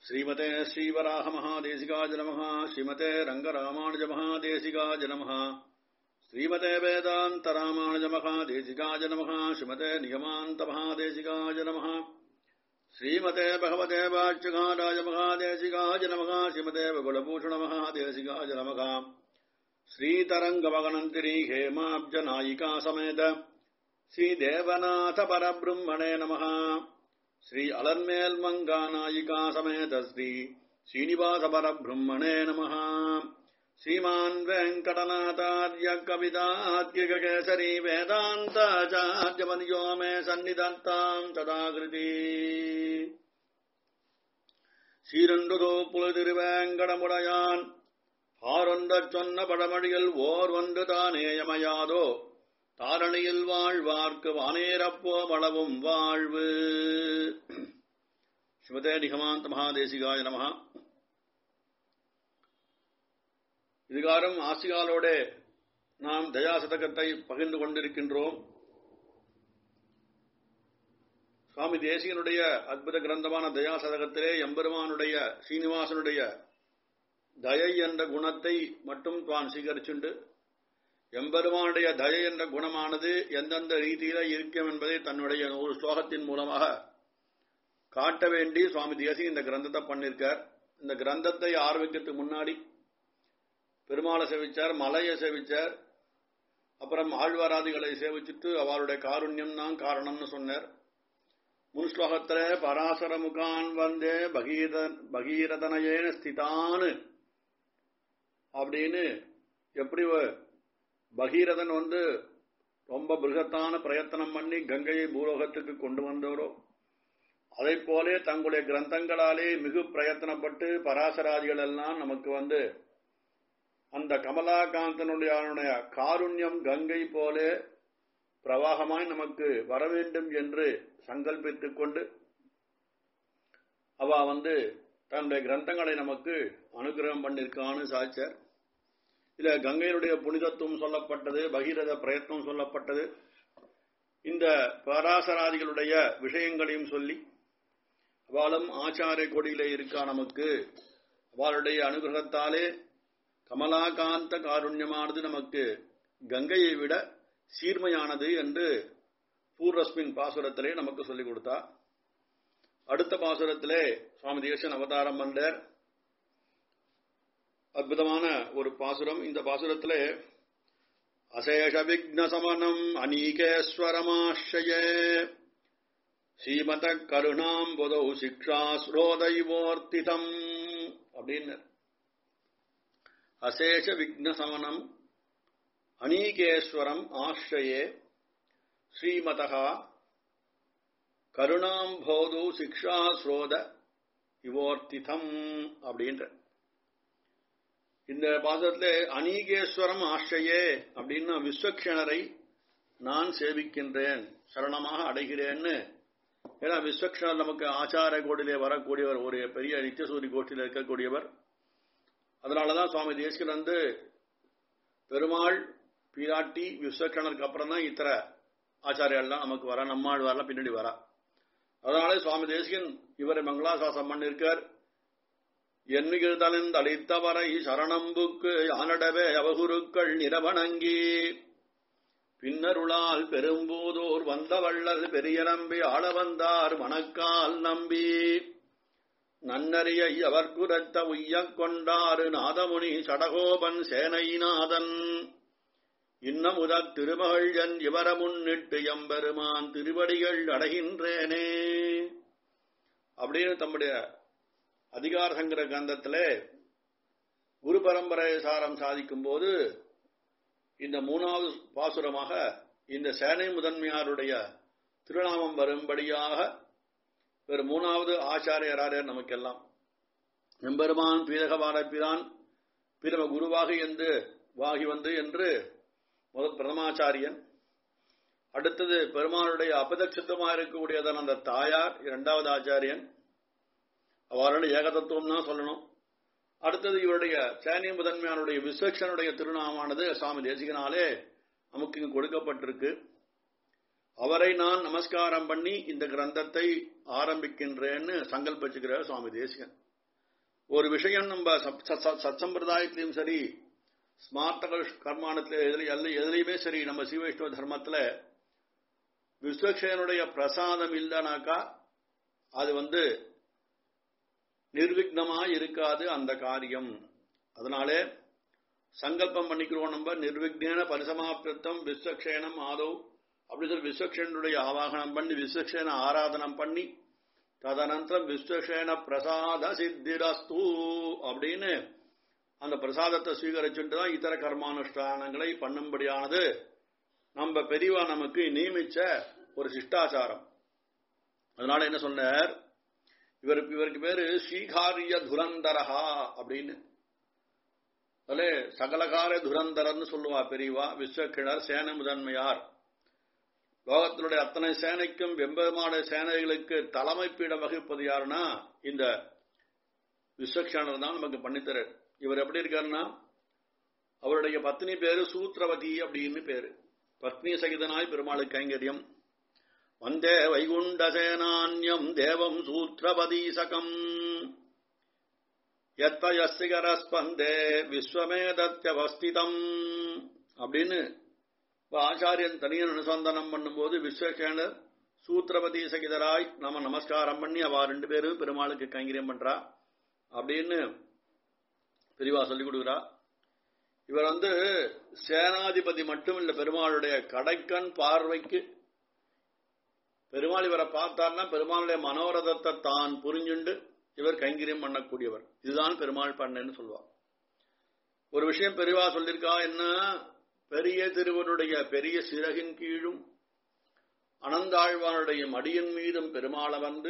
श्रीमते श्रीवराह महादेशिकाज नमः श्रीमते रङ्गरामानुज महादेशिकाज नमः श्रीमते वेदान्त रामानुज महादेशिकाज नमः श्रीमते निगमान्त महादेशिकाज नमः श्रीमते भगवते वाच्यघाराय महादेशिकाज नमः श्रीमते कुलभूषण महादेशिकाज नमः श्रीतरङ्गमगनन्तिरी हेमाब्जनायिका समेत श्रीदेवनाथ परब्रह्मणे नमः श्री अलन्मेल् मङ्गानायिका समेत श्री श्रीनिवास परब्रह्मणे नमः श्रीमान् वेङ्कटनाथार्य कवितात्रिककेसरी वेदान्ताचार्यमनियो मे सन्निधत्ताम् तदाकृति சீரண்டுதோ புலதிருவேங்கடமுடையான் ஆரொன்றச் சொன்ன பழமொழியில் ஓர் ஒன்று தானேயமையாதோ தாரணியில் வாழ்வார்க்கு வானேரப்போ வளவும் வாழ்வு ஸ்ரீமதே நிகமாந்த மகாதேசிகாய நமகா இதுகாரம் ஆசிகாலோட நாம் தயாசதகத்தை பகிர்ந்து கொண்டிருக்கின்றோம் சுவாமி தேசிகனுடைய அற்புத கிரந்தமான தயாசதகத்திலே எம்பெருமானுடைய சீனிவாசனுடைய தயை என்ற குணத்தை மட்டும் தான் சீகரிச்சுண்டு எம்பெருமானுடைய தயை என்ற குணமானது எந்தெந்த ரீதியில இருக்கும் என்பதை தன்னுடைய ஒரு ஸ்லோகத்தின் மூலமாக காட்ட வேண்டி சுவாமி தேசி இந்த கிரந்தத்தை பண்ணிருக்கார் இந்த கிரந்தத்தை ஆரம்பிக்கிறதுக்கு முன்னாடி பெருமாளை சேவிச்சார் மலையை சேவிச்சார் அப்புறம் ஆழ்வாராதிகளை சேவிச்சுட்டு அவருடைய காருண்யம் தான் காரணம்னு சொன்னார் முன் ஸ்லோகத்துல பராசர முகான் வந்தே பகீர பகீரதனையேன ஸ்திதான்னு அப்படின்னு எப்படி பகீரதன் வந்து ரொம்ப பிருகத்தான பிரயத்தனம் பண்ணி கங்கையை பூலோகத்துக்கு கொண்டு வந்தவரோ அதை போலே தங்களுடைய கிரந்தங்களாலே மிகு பிரயத்தனப்பட்டு பராசராதிகள் எல்லாம் நமக்கு வந்து அந்த கமலாகாந்தனுடைய காருண்யம் கங்கை போலே பிரவாகமாய் நமக்கு வர வேண்டும் என்று சங்கல்பித்துக் கொண்டு அவ வந்து தன்னுடைய கிரந்தங்களை நமக்கு அனுகிரகம் பண்ணிருக்கான்னு சாய்ச்சார் இதுல கங்கையினுடைய புனிதத்துவம் சொல்லப்பட்டது பகீரத பிரயத்னம் சொல்லப்பட்டது இந்த பராசராதிகளுடைய விஷயங்களையும் சொல்லி அவளும் ஆச்சாரிய கொடியில இருக்கா நமக்கு அவளுடைய அனுகிரகத்தாலே கமலாகாந்த காருண்யமானது நமக்கு கங்கையை விட சீர்மையானது என்று பூர்வஸ்மின் பாசுரத்திலே நமக்கு சொல்லிக் கொடுத்தா அடுத்த பாசுரத்திலே சுவாமி தேசன் அவதாரம் வந்தார் அற்புதமான ஒரு பாசுரம் இந்த பாசுரத்திலே அசேஷ விக்ன சமனம் அநீகேஸ்வரமாஷயே ஸ்ரீமத கருணாம் புதௌ சிக்ஷா ஸ்ரோதைவோர்த்திதம் அப்படின்னு அசேஷ விக்ன சமனம் அநீகேஸ்வரம் ஆශ්‍රயே ஸ்ரீமதா கருணாம் போது சிக்ஷா ஸ்ரோத இவோர்த்திதம் அப்படின்ற இந்த பாசத்திலே அநீகேஸ்வரம் ஆශ්‍රயே அப்படின்னு விஸ்வக்ஷணரை நான் சேவிக்கின்றேன் சரணமாக அடைகிறேன்னு ஏன்னா விஸ்வக்ஷணர் நமக்கு ஆச்சார கோடியிலே வரக்கூடியவர் ஒரு பெரிய நித்தியசூரி கோஷ்டியில் இருக்கக்கூடியவர் அதனாலதான் சுவாமி தேசிகன் வந்து பெருமாள் பிராட்டி விஸ்வக்கணருக்கு அப்புறம் தான் இத்தர ஆச்சாரியெல்லாம் நமக்கு வர நம்மாள் வரலாம் பின்னாடி வரா அதனால சுவாமி தேசிகன் இவரை மங்களாசாசம் பண்ணிருக்கார் எண்ணுகிழ்தலின் அளித்தவரை சரணம்புக்கு யானடவே அவகுருக்கள் நிறவணங்கி பின்னருளால் பெரும்பூதூர் வந்த வள்ளல் பெரிய நம்பி ஆள வந்தார் மணக்கால் நம்பி நன்னறிய அவர் குரத்த உய்யக் கொண்டாறு நாதமுனி சடகோபன் சேனைநாதன் இன்னமுத திருமகள் என் இவர முன்னிட்டு எம்பெருமான் திருவடிகள் அடைகின்றேனே அப்படின்னு தம்முடைய அதிகார சங்கர கந்தத்திலே குரு பரம்பரை சாரம் சாதிக்கும் போது இந்த மூணாவது பாசுரமாக இந்த சேனை முதன்மையாருடைய திருநாமம் வரும்படியாக வேறு மூணாவது ஆச்சாரியராரே நமக்கெல்லாம் எம்பெருமான் பீரகவாரப்பிரான் பிரம குருவாக என்று வாகி வந்து என்று முதல் பிரதமாச்சாரியன் அடுத்தது பெருமானுடைய அபதட்சித்தமாக இருக்கக்கூடியதன் அந்த தாயார் இரண்டாவது ஆச்சாரியன் அவரோட ஏகதத்துவம் தான் சொல்லணும் அடுத்தது இவருடைய சேனிய முதன்மையானுடைய விஸ்வக்ஷனுடைய திருநாமானது சுவாமி தேசிகனாலே நமக்கு இங்கு கொடுக்கப்பட்டிருக்கு அவரை நான் நமஸ்காரம் பண்ணி இந்த கிரந்தத்தை ஆரம்பிக்கின்றேன்னு சங்கல்பிச்சுக்கிறார் சுவாமி தேசிகன் ஒரு விஷயம் நம்ம சத்சம்பிரதாயத்திலையும் சரி ஸ்மார்த்த கர்மானத்தில் எதிரி அல்ல எதிலையுமே சரி நம்ம சீவைஷ்ணவ தர்மத்துல விஸ்வக்ஷேனுடைய பிரசாதம் இல்லைனாக்கா அது வந்து நிர்விக்னமா இருக்காது அந்த காரியம் அதனாலே சங்கல்பம் பண்ணிக்கிறோம் நம்ம நிர்விக்னேன பரிசமாப்பிருத்தம் விஸ்வக்ஷேனம் ஆதவ் அப்படி சொல்லி விஸ்வக்ஷேனுடைய ஆவாகனம் பண்ணி விஸ்வக்ஷேன ஆராதனம் பண்ணி ததனந்தரம் விஸ்வக்ஷேன பிரசாத சித்திரஸ்து அப்படின்னு அந்த பிரசாதத்தை சுவீகரிச்சுட்டு தான் இதர கர்மானுஷ்டானங்களை பண்ணும்படியானது நம்ம பெரியவா நமக்கு நியமிச்ச ஒரு சிஷ்டாச்சாரம் அதனால என்ன சொன்னார் இவருக்கு இவருக்கு பேரு ஸ்ரீகாரிய துரந்தரஹா அப்படின்னு அதிலே சகலகார துரந்தரன்னு சொல்லுவா பெரியவா விஸ்வக்கிழர் சேன முதன்மையார் லோகத்தினுடைய அத்தனை சேனைக்கும் வெம்பெருமான சேனைகளுக்கு தலைமை பீடம் வகிப்பது யாருன்னா இந்த விஸ்வக்ஷானர் தான் நமக்கு பண்ணித்தர இவர் எப்படி இருக்காருன்னா அவருடைய பத்னி பேரு சூத்ரவதி அப்படின்னு பேரு பத்னி சகிதனாய் பெருமாளுக்கு கைங்கரியம் வந்தே வைகுண்டசேனான்யம் தேவம் சூத்ரபதீசகம் எத்தயஸ்திகரஸ்பந்தே விஸ்வமேதத்யவஸ்திதம் அப்படின்னு ஆச்சாரியன் தனியன் அனுசந்தானம் பண்ணும்போது விஸ்வகேனர் சூத்திரபதி சகிதராய் நம்ம நமஸ்காரம் பண்ணி அவ ரெண்டு பேரும் பெருமாளுக்கு கைங்கரியம் பண்றா அப்படின்னு பெரியவா சொல்லிக் கொடுக்குறா இவர் வந்து சேனாதிபதி மட்டும் இல்ல பெருமாளுடைய கடைக்கண் பார்வைக்கு பெருமாள் இவரை பார்த்தார்னா பெருமாளுடைய மனோரதத்தை தான் புரிஞ்சுண்டு இவர் கைங்கரியம் பண்ணக்கூடியவர் இதுதான் பெருமாள் பண்ணேன்னு சொல்லுவார் ஒரு விஷயம் பெரியவா சொல்லியிருக்கா என்ன பெரிய திருவனுடைய பெரிய சிறகின் கீழும் அனந்தாழ்வானுடைய மடியின் மீதும் பெருமாள வந்து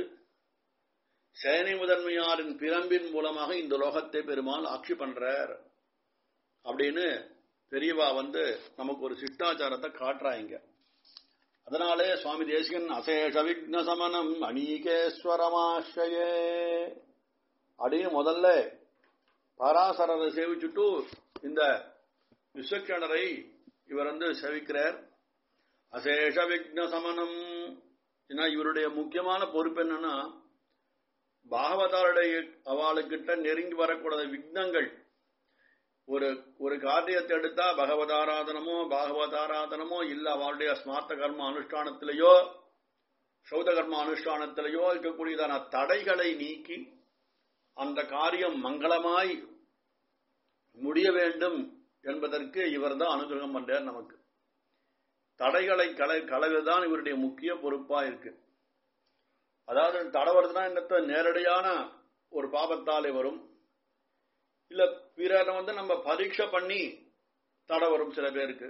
சேனை முதன்மையாரின் பிரம்பின் மூலமாக இந்த லோகத்தை பெருமாள் ஆட்சி பண்றார் அப்படின்னு பெரியவா வந்து நமக்கு ஒரு சிஷ்டாச்சாரத்தை காட்டுறாங்க அதனாலே சுவாமி தேசிகன் அசேஷ விக்ன சமனம் அநீகேஸ்வரமாශ්‍රயே அப்படின்னு முதல்ல பராசரரை சேவிச்சுட்டு இந்த விஸ்வக்கிணரை இவர் வந்து சேவிக்கிறார் அசேஷ விக்ன சமனம் ஏன்னா இவருடைய முக்கியமான பொறுப்பு என்னன்னா பாகவதாருடைய அவளுக்கிட்ட நெருங்கி வரக்கூடாத விக்னங்கள் ஒரு ஒரு காரியத்தை எடுத்தா பகவதாராதனமோ பாகவதாராதனமோ இல்ல அவளுடைய ஸ்மார்த்த கர்ம அனுஷ்டானத்திலேயோ சௌத கர்ம அனுஷ்டானத்திலேயோ இருக்கக்கூடியதான தடைகளை நீக்கி அந்த காரியம் மங்களமாய் முடிய வேண்டும் என்பதற்கு இவர் தான் அனுகிரகம் பண்றார் நமக்கு தடைகளை கலை கலவைதான் இவருடைய முக்கிய பொறுப்பா இருக்கு அதாவது தடை வருதுன்னா என்னத்த நேரடியான ஒரு பாபத்தாலே வரும் இல்ல பிறரை வந்து நம்ம பரீட்சை பண்ணி தடை வரும் சில பேருக்கு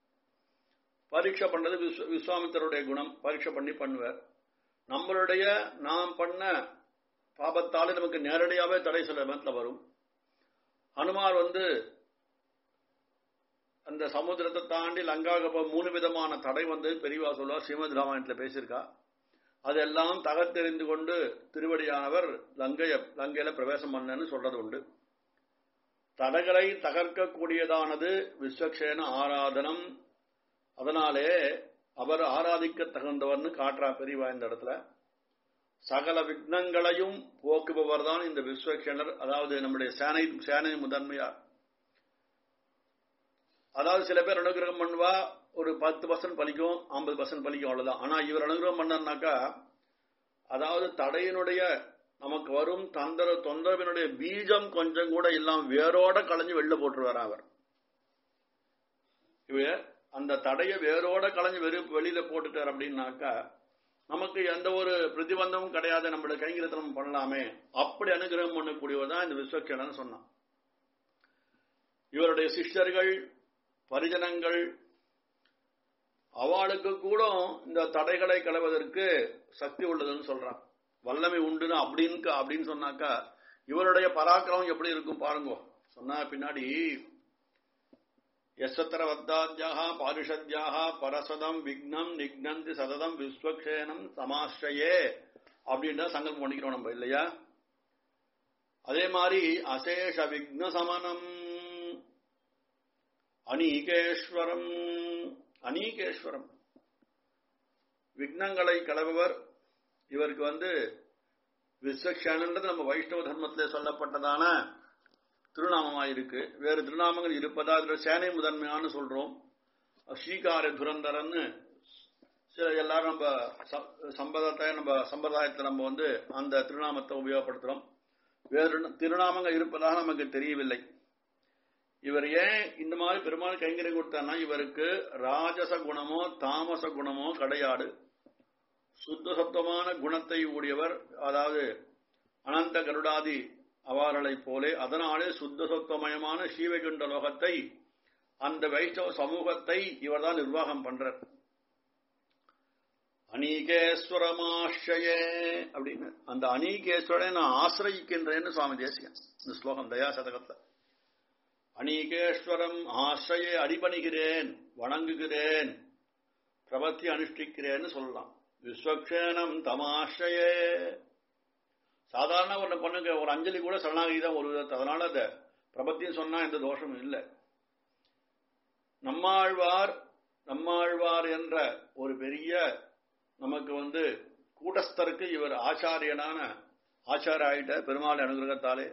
பரீட்சை பண்ணது விஸ்வ விஸ்வாமித்தருடைய குணம் பரீட்சை பண்ணி பண்ணுவார் நம்மளுடைய நாம் பண்ண பாபத்தாலே நமக்கு நேரடியாவே தடை சில நேரத்தில் வரும் ஹனுமார் வந்து அந்த சமுத்திரத்தை தாண்டி லங்காவுக்கு மூணு விதமான தடை வந்து பெரியவா சொல்லுவா ஸ்ரீமத் ராமாயணத்தில் பேசியிருக்கா அதெல்லாம் தகர்த்தெறிந்து கொண்டு திருவடியானவர் லங்கைய லங்கையில பிரவேசம் பண்ணன்னு சொல்றது உண்டு தடைகளை தகர்க்கக்கூடியதானது விஸ்வக்ஷேன ஆராதனம் அதனாலே அவர் ஆராதிக்க தகுந்தவர்னு காட்டுறா பெரியவா இந்த இடத்துல சகல விக்னங்களையும் போக்குபவர் தான் இந்த விஸ்வக்ஷனர் அதாவது நம்முடைய சேனை சேனை முதன்மையார் அதாவது சில பேர் அனுகிரகம் பண்ணுவா ஒரு பத்து பர்சன்ட் பலிக்கும் ஐம்பது பர்சன்ட் பலிக்கும் அவ்வளவுதான் ஆனா இவர் அனுகிரகம் பண்ணார்னாக்கா அதாவது தடையினுடைய நமக்கு வரும் தந்திர தொந்தரவினுடைய பீஜம் கொஞ்சம் கூட இல்லாம வேரோட களைஞ்சு வெளில போட்டுருவார் அவர் இவ அந்த தடைய வேரோட களைஞ்சு வெறும் வெளியில போட்டுட்டார் அப்படின்னாக்கா நமக்கு எந்த ஒரு பிரதிபந்தமும் கிடையாது நம்மளோட கைங்கரத்தனம் பண்ணலாமே அப்படி அனுகிரகம் பண்ணக்கூடியவர் தான் இந்த விஸ்வக்கேனன் சொன்னான் இவருடைய சிஷ்டர்கள் பரிஜனங்கள் அவளுக்கு கூட இந்த தடைகளை களைவதற்கு சக்தி உள்ளதுன்னு சொல்றான் வல்லமை உண்டுன்னு அப்படின்னு அப்படின்னு சொன்னாக்கா இவருடைய பராக்கிரமம் எப்படி இருக்கும் பாருங்க சொன்னா பின்னாடி யசத்திர வத்தாத்யாக பாரிஷத்யாக பரசதம் விக்னம் நிக்னந்தி சததம் விஸ்வக்ஷேனம் சமாශ්‍රயே அப்படின்ற சங்கல்பம் பண்ணிக்கிறோம் நம்ம இல்லையா அதே மாதிரி அசேஷ விக்ன சமனம் அநீகேஸ்வரம் அநீகேஸ்வரம் விக்னங்களை கலவுவர் இவருக்கு வந்து விஸ்வக்ஷேனன்றது நம்ம வைஷ்ணவ தர்மத்திலே சொல்லப்பட்டதான திருநாமமாயிருக்கு வேறு திருநாமங்கள் இருப்பதா அதுல சேனை முதன்மையான்னு சொல்றோம் ஸ்ரீகார துரந்தரன்னு சில எல்லாரும் நம்ம ச- சம்பிரதாயத்தை நம்ம சம்பிரதாயத்தை நம்ம வந்து அந்த திருநாமத்தை உபயோகப்படுத்துறோம் வேறு திருநாமங்கள் இருப்பதாக நமக்கு தெரியவில்லை இவர் ஏன் இந்த மாதிரி பெருமாள் கைங்கரை கொடுத்தார்னா இவருக்கு ராஜச குணமோ தாமச குணமோ கிடையாது சுத்த சத்தமான குணத்தை உடையவர் அதாவது அனந்த கருடாதி அவார்களைப் போலே அதனாலே சுத்த சொத்தமயமான ஸ்ரீவைகுண்ட லோகத்தை அந்த வைஷ்ணவ சமூகத்தை இவர்தான் நிர்வாகம் பண்றார் அநீகேஸ்வரமாஷயே அப்படின்னு அந்த அநீகேஸ்வரனை நான் ஆசிரயிக்கின்றேன்னு சுவாமி தேசிகன் இந்த ஸ்லோகம் தயா சதகத்துல அநீகேஸ்வரம் ஆசிரியை அடிபணிகிறேன் வணங்குகிறேன் பிரபத்தி அனுஷ்டிக்கிறேன்னு சொல்லலாம் விஸ்வக்ஷேனம் தமாஷயே சாதாரண ஒரு பொண்ணுக்கு ஒரு அஞ்சலி கூட சரணாகி தான் ஒரு விதத்து அதனால அந்த பிரபத்தின்னு சொன்னா எந்த தோஷமும் இல்லை நம்மாழ்வார் நம்மாழ்வார் என்ற ஒரு பெரிய நமக்கு வந்து கூட்டஸ்தருக்கு இவர் ஆச்சாரியனான ஆச்சார ஆயிட்ட பெருமாள் அனுகிரகத்தாலே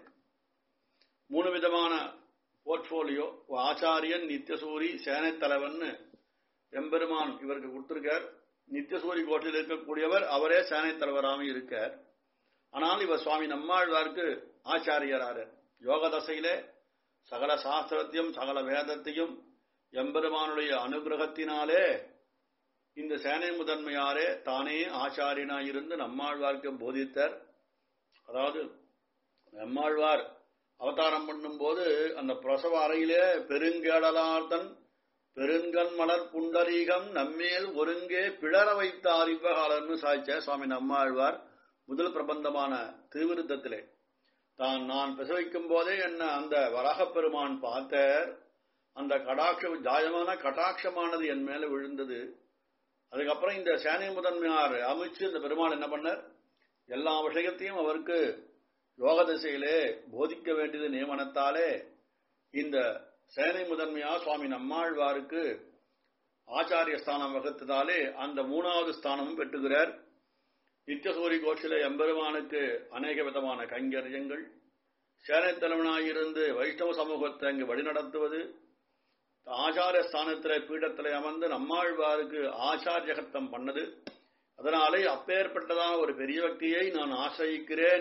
மூணு விதமான போர்ட்போலியோ ஆச்சாரியன் நித்தியசூரி சேனைத் தலைவன் எம்பெருமான் இவருக்கு கொடுத்திருக்கார் நித்தியசூரி கோட்டில் இருக்கக்கூடியவர் அவரே சேனைத் தலைவராக இருக்கார் ஆனால் இவர் சுவாமி நம்மாழ்வாருக்கு ஆச்சாரியராரு யோக தசையிலே சகல சாஸ்திரத்தையும் சகல வேதத்தையும் எம்பெருமானுடைய அனுகிரகத்தினாலே இந்த சேனை முதன்மையாரே தானே ஆச்சாரியனாயிருந்து நம்மாழ்வார்க்கு போதித்தார் அதாவது நம்மாழ்வார் அவதாரம் பண்ணும்போது அந்த பிரசவ அறையிலே பெருங்கேடலார்த்தன் பெருங்கண் மலர் புண்டரீகம் நம்மேல் ஒருங்கே பிளர வைத்தார் இவ்வகாலன்னு சாய்ச்ச சுவாமி நம்மாழ்வார் முதல் பிரபந்தமான திருவிருத்தத்திலே தான் நான் பிரசவிக்கும் போதே என்ன அந்த வராகப் பெருமான் பார்த்தார் அந்த கடாட்ச ஜாயமான கட்டாட்சமானது என் மேல விழுந்தது அதுக்கப்புறம் இந்த சேனை முதன்மையார் அமைச்சு இந்த பெருமாள் என்ன பண்ணார் எல்லா விஷயத்தையும் அவருக்கு யோக திசையிலே போதிக்க வேண்டியது நியமனத்தாலே இந்த சேனை முதன்மையா சுவாமி நம்மாழ்வாருக்கு ஆச்சாரிய ஸ்தானம் வகுத்ததாலே அந்த மூணாவது ஸ்தானமும் பெற்றுகிறார் நித்தியசூரி கோஷில எம்பெருமானுக்கு அநேக விதமான கைங்கரியங்கள் சேனை தலைவனாயிருந்து வைஷ்ணவ சமூகத்தை அங்கு வழிநடத்துவது ஆச்சாரிய ஸ்தானத்திலே பீடத்திலே அமர்ந்து நம்மாழ்வாருக்கு ஆச்சாரியகத்தம் பண்ணது அதனாலே அப்பேற்பட்டதான ஒரு பெரிய பக்தியை நான் ஆசிரியிக்கிறேன்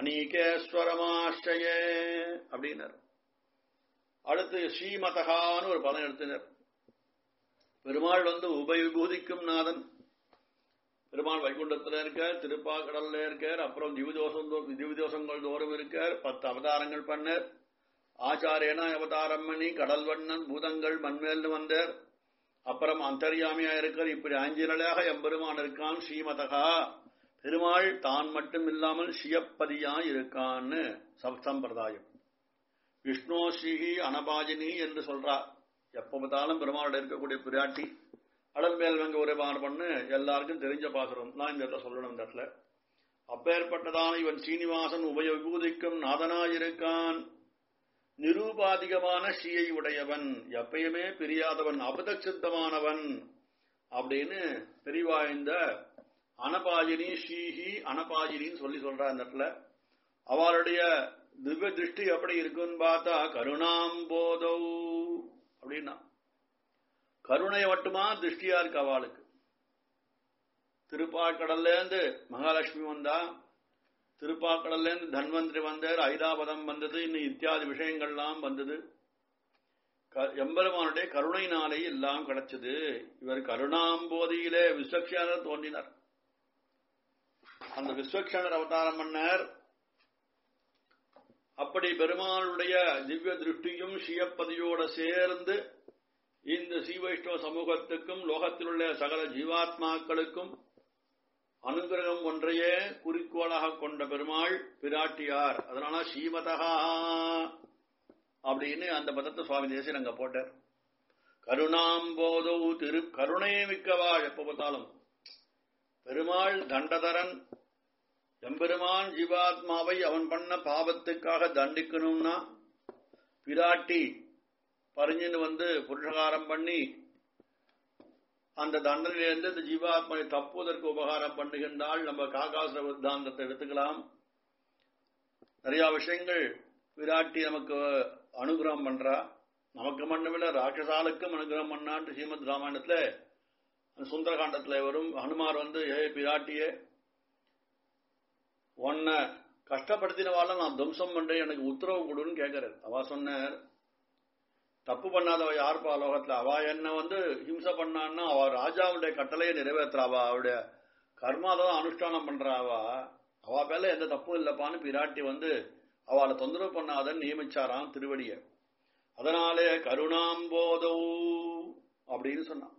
அநீகேஸ்வரமாஷ்டயே அப்படின்னார் அடுத்து ஸ்ரீமதகான்னு ஒரு பதம் எடுத்தினர் பெருமாள் வந்து உபவிபூதிக்கும் நாதன் பெருமாள் வைகுண்டத்தில் இருக்கார் திருப்பாக்கடல்ல இருக்கார் அப்புறம் திவ்தோஷம் திவ்தோஷங்கள் தோறும் இருக்கார் பத்து அவதாரங்கள் பண்ணார் ஆச்சாரியனா அவதாரம் பண்ணி கடல் வண்ணன் பூதங்கள் மண்மேல்னு வந்தார் அப்புறம் அந்தர்யாமியா இருக்கார் இப்படி அஞ்சிரலாக எம்பெருமான் இருக்கான் ஸ்ரீமதகா பெருமாள் தான் மட்டும் இல்லாமல் சியப்பதியா இருக்கான்னு சம்பிரதாயம் விஷ்ணு ஸ்ரீஹி அனபாஜினி என்று சொல்றார் எப்ப பார்த்தாலும் பெருமாளோட இருக்கக்கூடிய பிராட்டி அடல் மேல் வெங்க ஒரே பாடம் பண்ணு எல்லாருக்கும் தெரிஞ்ச பாசுரம் நான் இந்த இடத்துல சொல்லணும் இந்த இடத்துல அப்பேற்பட்டதான இவன் சீனிவாசன் உபய விபூதிக்கும் நாதனாயிருக்கான் நிரூபாதிகமான ஸ்ரீயை உடையவன் எப்பயுமே பிரியாதவன் அபதச்சித்தமானவன் அப்படின்னு பெரிவா இந்த அனபாஜினி ஸ்ரீஹி அனபாஜினின்னு சொல்லி சொல்றா இந்த இடத்துல அவளுடைய திவ்ய திருஷ்டி எப்படி இருக்குன்னு பார்த்தா கருணாம்போதௌ அப்படின்னா கருணை மட்டுமா திருஷ்டியா இருக்கு அவளுக்கு திருப்பாக்கடல்ல இருந்து மகாலட்சுமி வந்தா திருப்பாக்கடல்ல இருந்து தன்வந்திரி வந்தார் ஐதாபதம் வந்தது இன்னும் இத்தியாதி விஷயங்கள்லாம் வந்தது எம்பெருமானுடைய கருணையினாலே எல்லாம் கிடைச்சது இவர் கருணாம்போதியிலே விஸ்வக்ஷனர் தோன்றினார் அந்த விஸ்வக்ஷனர் அவதாரம் பண்ணார் அப்படி பெருமாளுடைய திவ்ய திருஷ்டியும் சியப்பதியோட சேர்ந்து இந்த ஸ்ரீவைஷ்ணவ சமூகத்துக்கும் லோகத்தில் உள்ள சகல ஜீவாத்மாக்களுக்கும் அனுகிரகம் ஒன்றையே குறிக்கோளாக கொண்ட பெருமாள் பிராட்டியார் அதனால ஸ்ரீமதகா அப்படின்னு அந்த பதத்தை சுவாமி தேசியன் அங்க போட்டார் கருணாம்போதோ திரு கருணை மிக்கவா எப்ப பார்த்தாலும் பெருமாள் தண்டதரன் எம்பெருமான் ஜீவாத்மாவை அவன் பண்ண பாவத்துக்காக தண்டிக்கணும்னா பிராட்டி பறிஞ்சுன்னு வந்து புருஷகாரம் பண்ணி அந்த தண்டனையிலிருந்து இந்த ஜீவாத்மாவை தப்புவதற்கு உபகாரம் பண்ணுகின்றால் நம்ம காகாசுர வித்தாந்தத்தை எடுத்துக்கலாம் நிறைய விஷயங்கள் விராட்டி நமக்கு அனுகிரகம் பண்றா நமக்கு மட்டுமில்ல ராட்சசாலுக்கும் அனுகிரகம் பண்ணான்ட்டு ஸ்ரீமத் ராமாயணத்துல சுந்தரகாண்டத்துல வரும் ஹனுமார் வந்து ஏ பிராட்டியே உன்னை கஷ்டப்படுத்தினவால நான் துவம்சம் பண்றேன் எனக்கு உத்தரவு கொடுன்னு கேட்கிறார் அவ சொன்னார் தப்பு பண்ணாதவ யாருப்பா லோகத்துல அவ என்ன வந்து ஹிம்சை பண்ணான்னா அவ ராஜாவுடைய கட்டளையை நிறைவேற்றுறாவா அவளுடைய கர்மாதான் அனுஷ்டானம் பண்றாவா அவ பேர்ல எந்த தப்பும் இல்லப்பான்னு பிராட்டி வந்து அவளை தொந்தரவு பண்ணாதன்னு நியமிச்சாராம் திருவடிய அதனாலே கருணாம்போதோ அப்படின்னு சொன்னான்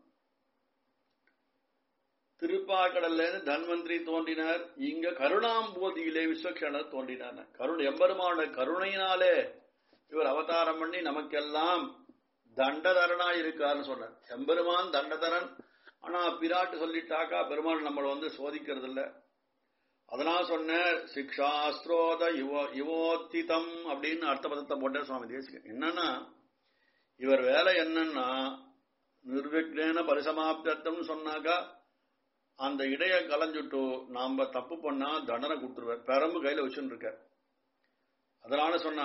திருப்பாக்கடல்ல இருந்து தன்வந்திரி தோன்றினார் இங்க கருணாம்போதியிலே விஸ்வக்ஷனர் தோன்றினார் கருண் எம்பெருமான கருணையினாலே இவர் அவதாரம் பண்ணி நமக்கெல்லாம் தண்டதரனா இருக்காருன்னு சொன்னார் எம்பெருமான் தண்டதரன் ஆனா பிராட்டு சொல்லிட்டாக்கா பெருமாள் நம்மளை வந்து சோதிக்கிறது இல்ல அதனால சொன்னார் சிக்ஷாஸ்திரோத யுவோ யுவோத்திதம் அப்படின்னு அர்த்தபதத்தை போட்டார் சுவாமி தேசிகன் என்னன்னா இவர் வேலை என்னன்னா நிர்விக்னேன பரிசமாப்தம்னு சொன்னாக்கா அந்த இடைய கலைஞ்சுட்டு நாம தப்பு பண்ணா தண்டனை கொடுத்துருவார் பெரம்பு கையில வச்சுட்டு இருக்க அதனால சொன்னா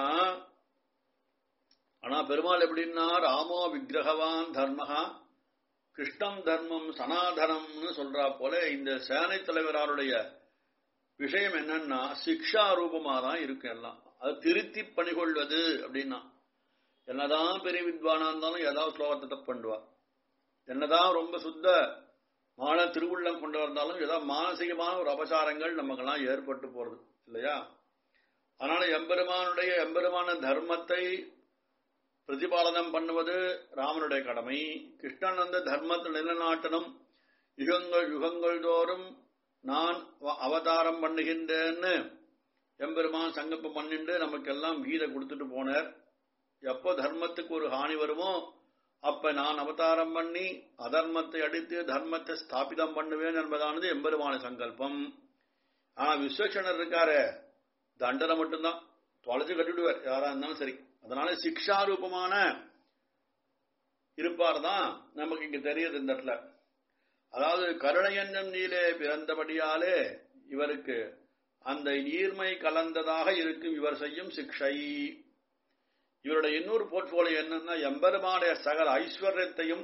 ஆனா பெருமாள் எப்படின்னா ராமோ விக்கிரகவான் தர்மஹா கிருஷ்ணம் தர்மம் சனாதனம்னு சொல்றா போல இந்த சேனை தலைவராருடைய விஷயம் என்னன்னா சிக்ஷா ரூபமா தான் இருக்கு எல்லாம் அது திருத்தி பணிகொள்வது அப்படின்னா என்னதான் பெரிய வித்வானா இருந்தாலும் ஏதாவது ஸ்லோகத்தை தப்பு பண்ணுவா என்னதான் ரொம்ப சுத்த மான திருவுள்ளம் கொண்டு வந்தாலும் ஏதாவது மானசீகமான ஒரு அபசாரங்கள் நமக்கெல்லாம் ஏற்பட்டு போறது இல்லையா அதனால எம்பெருமானுடைய எம்பெருமான தர்மத்தை பிரதிபாலனம் பண்ணுவது ராமனுடைய கடமை கிருஷ்ணன் வந்து தர்மத்தை நிலநாட்டணும் யுகங்கள் யுகங்கள் தோறும் நான் அவதாரம் பண்ணுகின்றேன்னு எம்பெருமான் சங்கப்பம் பண்ணிட்டு நமக்கெல்லாம் கீதை கொடுத்துட்டு போனார் எப்போ தர்மத்துக்கு ஒரு ஹானி வருமோ அப்ப நான் அவதாரம் பண்ணி அதர்மத்தை அடித்து தர்மத்தை ஸ்தாபிதம் பண்ணுவேன் என்பதானது எம்பெருமான சங்கல்பம் ஆனா விஸ்வக்ஷனர் இருக்காரு தண்டனை மட்டும்தான் தொலைச்சு கட்டிடுவார் யாரா இருந்தாலும் சரி அதனால சிக்ஷா ரூபமான இருப்பார் தான் நமக்கு இங்க தெரியுது இந்த இடத்துல அதாவது கருணையன்னம் நீலே பிறந்தபடியாலே இவருக்கு அந்த நீர்மை கலந்ததாக இருக்கும் இவர் செய்யும் சிக்ஷை இவருடைய இன்னொரு போர்ட்போலியோ என்னன்னா எம்பெருமானுடைய சகல ஐஸ்வர்யத்தையும்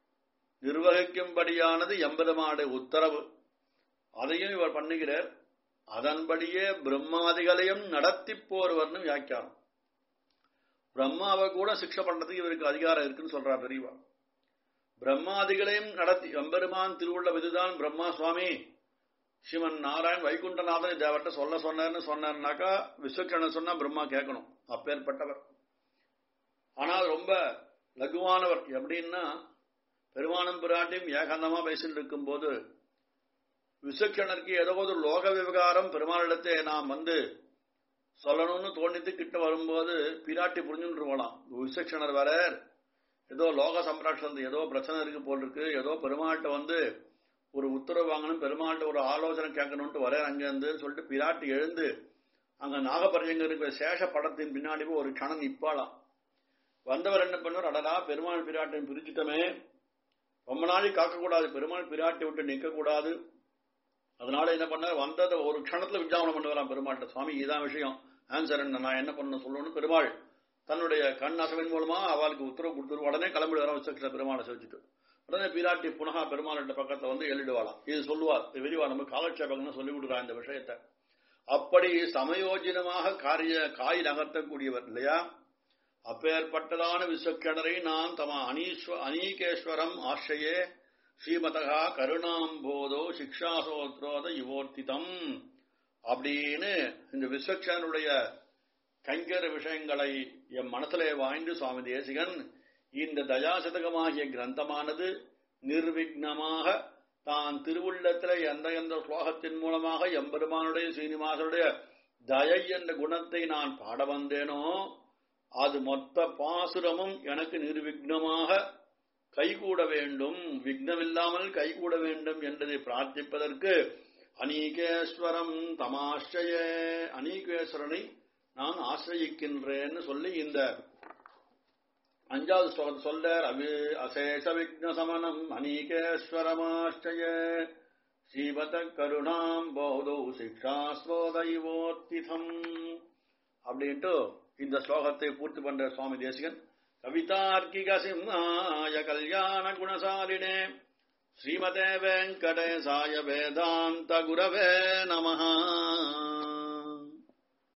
நிர்வகிக்கும்படியானது எம்பெருமானுடைய உத்தரவு அதையும் இவர் பண்ணுகிறார் அதன்படியே பிரம்மாதிகளையும் நடத்தி போர்வர்னு வியாக்கியானம் பிரம்மாவை கூட சிக்ஷை பண்றதுக்கு இவருக்கு அதிகாரம் இருக்குன்னு சொல்றார் பெரியவா பிரம்மாதிகளையும் நடத்தி எம்பெருமான் திருவுள்ள இதுதான் பிரம்மா சுவாமி சிவன் நாராயண் வைகுண்டநாதன் தேவர்கிட்ட சொல்ல சொன்னார்னு சொன்னார்னாக்கா விஸ்வக்கணன் சொன்னா பிரம்மா கேட்கணும் அப்பேற்பட்டவர் ஆனால் ரொம்ப லகுவானவர் எப்படின்னா பெருமானம் பிராட்டியும் ஏகாந்தமா பேசிட்டு இருக்கும் போது விஸ்வக்கணருக்கு ஏதோ ஒரு லோக விவகாரம் பெருமானிடத்தை நாம் வந்து சொல்லணும்னு தோணித்து கிட்ட வரும்போது பிராட்டி புரிஞ்சுருவலாம் விஸ்வக்ஷணர் வர ஏதோ லோக சம்ராட்சம் ஏதோ பிரச்சனை இருக்கு போல் இருக்கு ஏதோ பெருமாள்கிட்ட வந்து ஒரு உத்தரவு வாங்கணும் பெருமாள்கிட்ட ஒரு ஆலோசனை கேட்கணும்ட்டு வர அங்கிருந்து சொல்லிட்டு பிராட்டி எழுந்து அங்க நாகப்பரஞ்சங்க இருக்கிற சேஷ படத்தின் பின்னாடி போய் ஒரு கணம் நிப்பாளாம் வந்தவர் என்ன பண்ணுவார் அடடா பெருமாள் பிராட்டின் பிரிச்சுட்டமே ரொம்ப நாளைக்கு காக்கக்கூடாது பெருமாள் பிராட்டி விட்டு நிற்க கூடாது அதனால என்ன பண்ணார் வந்ததை ஒரு க்ஷணத்துல விஞ்ஞாபனம் பண்ணுவாராம் பெருமாள்கிட்ட சுவாமி இதான் விஷயம் ஆன்சர் என்ன நான் என்ன பண்ண சொல்லணும்னு பெருமாள் தன்னுடைய கண் அசவின் மூலமா அவளுக்கு உத்தரவு கொடுத்துரு உடனே கிளம்பி வர வச்சுக்கிற பெருமாளை செஞ்சுட்டு உடனே பிராட்டி புனகா பெருமாள்கிட்ட பக்கத்துல வந்து எழுதிடுவாளாம் இது சொல்லுவார் விரிவா நம்ம காலட்சேபகம்னு சொல்லி விடுறா இந்த விஷயத்த அப்படி சமயோஜிதமாக காரிய காய் நகர்த்தக்கூடியவர் இல்லையா அப்பேற்பட்டதான விஸ்வக்கிணரை நான் தம அனீஸ்வ அனீகேஸ்வரம் ஆශ්‍රயே ஸ்ரீமதகா கருணாம்போதோ சிக்ஷாசோத்ரோத யுவோர்த்திதம் அப்படின்னு இந்த விஸ்வக்ஷனுடைய கைங்கர விஷயங்களை என் மனசிலே வாய்ந்து சுவாமி தேசிகன் இந்த தயாசதகமாகிய கிரந்தமானது நிர்விக்னமாக தான் திருவுள்ளத்தில் எந்த எந்த ஸ்லோகத்தின் மூலமாக எம்பெருமானுடைய சீனிவாசனுடைய தயை என்ற குணத்தை நான் பாட வந்தேனோ அது மொத்த பாசுரமும் எனக்கு நிர்விக்னமாக கைகூட வேண்டும் விக்னமில்லாமல் கைகூட வேண்டும் என்பதை பிரார்த்திப்பதற்கு அநீகேஸ்வரம் தமாශ්‍රய அநீகேஸ்வரனை நான் ஆசிரயிக்கின்றேன்னு சொல்லி இந்த அஞ்சாவது ஸ்லோகத்தை சொல்றார் அவி அசேஷ விக்ன சமனம் அநீகேஸ்வரமாශ්‍රய ஸ்ரீமத கருணாம் போதோ சிக்ஷாஸ்ரோதைவோத்திதம் அப்படின்ட்டு இந்த ஸ்லோகத்தை பூர்த்தி பண்ற சுவாமி தேசிகன் கவிதார்க்கிக சிம்மாய கல்யாண குணசாலினே ஸ்ரீமதே வெங்கடேசாய வேதாந்த குரவே நமஹா